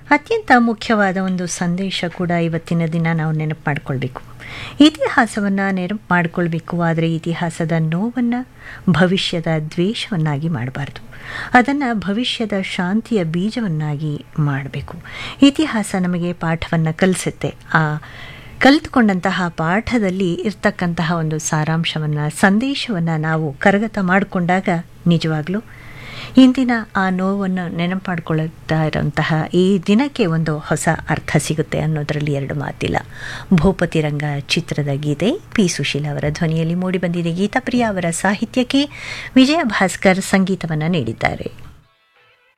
ಅತ್ಯಂತ ಮುಖ್ಯವಾದ ಒಂದು ಸಂದೇಶ ಕೂಡ ಇವತ್ತಿನ ದಿನ ನಾವು ನೆನಪು ಮಾಡಿಕೊಳ್ಬೇಕು ಇತಿಹಾಸವನ್ನು ನೆನಪು ಮಾಡಿಕೊಳ್ಬೇಕು ಆದರೆ ಇತಿಹಾಸದ ನೋವನ್ನು ಭವಿಷ್ಯದ ದ್ವೇಷವನ್ನಾಗಿ ಮಾಡಬಾರ್ದು ಅದನ್ನು ಭವಿಷ್ಯದ ಶಾಂತಿಯ ಬೀಜವನ್ನಾಗಿ ಮಾಡಬೇಕು ಇತಿಹಾಸ ನಮಗೆ ಪಾಠವನ್ನು ಕಲಿಸುತ್ತೆ ಆ ಕಲಿತುಕೊಂಡಂತಹ ಪಾಠದಲ್ಲಿ ಇರ್ತಕ್ಕಂತಹ ಒಂದು ಸಾರಾಂಶವನ್ನು ಸಂದೇಶವನ್ನು ನಾವು ಕರಗತ ಮಾಡಿಕೊಂಡಾಗ ನಿಜವಾಗ್ಲೂ ಇಂದಿನ ಆ ನೋವನ್ನು ನೆನಪು ಮಾಡಿಕೊಳ್ಳುತ್ತಾ ಇರೋಂತಹ ಈ ದಿನಕ್ಕೆ ಒಂದು ಹೊಸ ಅರ್ಥ ಸಿಗುತ್ತೆ ಅನ್ನೋದರಲ್ಲಿ ಎರಡು ಮಾತಿಲ್ಲ ಭೂಪತಿ ರಂಗ ಚಿತ್ರದ ಗೀತೆ ಪಿ ಸುಶೀಲ ಅವರ ಧ್ವನಿಯಲ್ಲಿ ಮೂಡಿಬಂದಿದೆ ಗೀತಾಪ್ರಿಯ ಅವರ ಸಾಹಿತ್ಯಕ್ಕೆ ವಿಜಯ ಭಾಸ್ಕರ್ ಸಂಗೀತವನ್ನು ನೀಡಿದ್ದಾರೆ